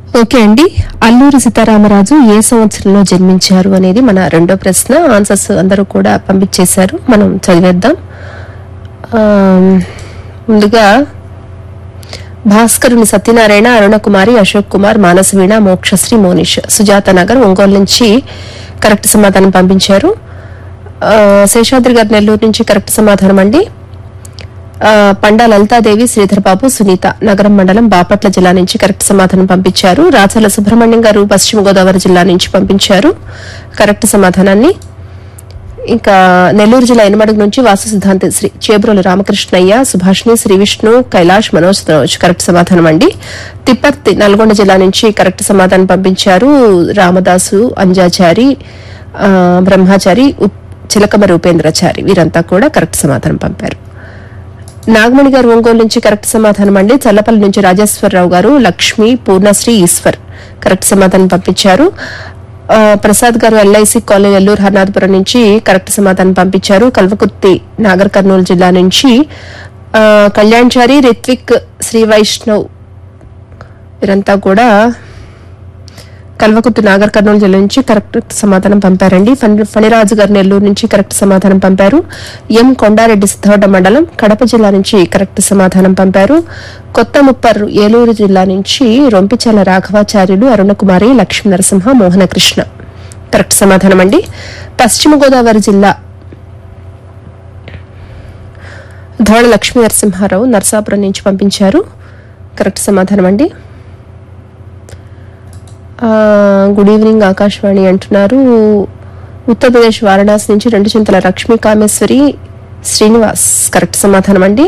okay అండి అల్లూరి సీతారామరాజు ఏ సంవత్సరంలో జన్మించారు అనేది మన రెండో ప్రశ్న ఆన్సర్స్ అందరూ కూడా పంపించేశారు మనం చదివేద్దాం ఆ, ముందుగా భాస్కరుని సత్యనారాయణ అరుణకుమారి అశోక్ కుమార్ మానసవీణ మోక్షశ్రీ మోనిష్ సుజాత నగర్ ఒంగోలు నుంచి కరెక్ట్ సమాధానం పంపించారు ఆ, శేషాద్రి గారు నెల్లూరు నుంచి కరెక్ట్ సమాధానం అండి ఆ, పండా లలితాదేవి శ్రీధర్బాబు సునీత నగరం మండలం బాపట్ల జిల్లా నుంచి కరెక్ట్ సమాధానం పంపించారు రాచల సుబ్రహ్మణ్యం గారు పశ్చిమ గోదావరి జిల్లా నుంచి పంపించారు కరెక్ట్ సమాధానాన్ని ఇంకా నెల్లూరు జిల్లా ఎనమడుగు నుంచి వాసు సిద్ధాంతి శ్రీ చేబ్రోలు రామకృష్ణయ్య సుభాష్ని శ్రీ విష్ణు కైలాష్ మనోజ్ తనోజ్ కరెక్ట్ సమాధానం అండి తిప్పర్తి నల్గొండ జిల్లా నుంచి కరెక్ట్ సమాధానం పంపించారు రామదాసు అంజాచారి ఆ, బ్రహ్మాచారి ఉప్- చిలకమ రూపేంద్రచారి వీరంతా కూడా కరెక్ట్ సమాధానం పంపారు నాగమణి గారు ఒంగోలు నుంచి కరెక్ట్ సమాధానం అండి చల్లపల్లి నుంచి రాజేశ్వరరావు గారు లక్ష్మి పూర్ణశ్రీ ఈశ్వర్ కరెక్ట్ సమాధానం పంపించారు ఆ, ప్రసాద్ గారు ఎల్ఐసి కాలేజ్ ఎల్లూరు హర్నాథపురం నుంచి కరెక్ట్ సమాధానం పంపించారు కల్వకుర్తి నాగర్ కర్నూలు జిల్లా నుంచి ఆ, కళ్యాణ్చారి రిత్విక్ శ్రీ వైష్ణవ్ వీరంతా కూడా కల్వకుర్తి నాగర్ కర్నూలు జిల్లా నుంచి కరెక్ట్ సమాధానం పంపారండి ఫణి- ఫణిరాజు గారు నెల్లూరు నుంచి కరెక్ట్ సమాధానం పంపారు ఎం కొండారెడ్డి సిద్ధవడ్డ మండలం కడప జిల్లా నుంచి కరెక్ట్ సమాధానం పంపారు కొత్త ముప్పర్రు ఏలూరు జిల్లా నుంచి రొంపిచల రాఘవాచార్యులు అరుణకుమారి లక్ష్మీ నరసింహ మోహనకృష్ణ కరెక్ట్ సమాధానం అండి పశ్చిమ గోదావరి జిల్లా ధోళ లక్ష్మీ నరసింహారావు నరసాపురం నుంచి పంపించారు కరెక్ట్ సమాధానం అండి ఆ, గుడ్ ఈవినింగ్ ఆకాశవాణి అంటున్నారు ఉత్తరప్రదేశ్ వారణాసి నుంచి రెండు చింతల లక్ష్మీ కామేశ్వరి శ్రీనివాస్ కరెక్ట్ సమాధానం అండి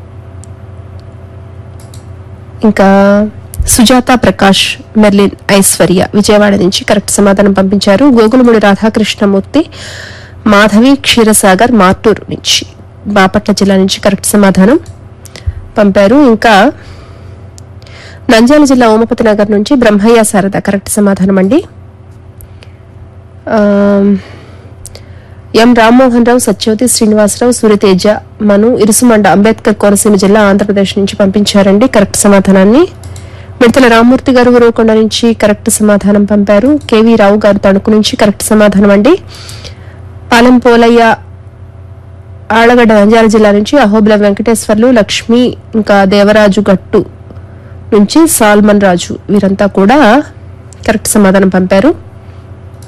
ఇంకా సుజాత ప్రకాష్ మెర్లిన్ ఐశ్వర్య విజయవాడ నుంచి కరెక్ట్ సమాధానం పంపించారు గోగులముడి రాధాకృష్ణమూర్తి మాధవి క్షీరసాగర్ మార్టూరు నుంచి బాపట్ల జిల్లా నుంచి కరెక్ట్ సమాధానం పంపారు ఇంకా నంద్యాల జిల్లా ఓమపతి నగర్ నుంచి బ్రహ్మయ్య శారద కరెక్ట్ సమాధానం అండి ఆమ్, ఎం రామ్మోహన్ రావు సత్యవతి శ్రీనివాసరావు సూర్యతేజ మను ఇరుసుమండ అంబేద్కర్ కోనసీమ జిల్లా ఆంధ్రప్రదేశ్ నుంచి పంపించారండి కరెక్ట్ సమాధానాన్ని మిడతల రామ్మూర్తి గారు ఉరవకొండ నుంచి కరెక్ట్ సమాధానం పంపారు కేవీ రావు గారు తణుకు నుంచి కరెక్ట్ సమాధానం అండి పాలెం పోలయ్య ఆళ్లగడ్డ నంద్యాల జిల్లా నుంచి అహోబిల వెంకటేశ్వర్లు లక్ష్మి ఇంకా దేవరాజు గట్టు నుంచి సాల్మన్ రాజు వీరంతా కూడా కరెక్ట్ సమాధానం పంపారు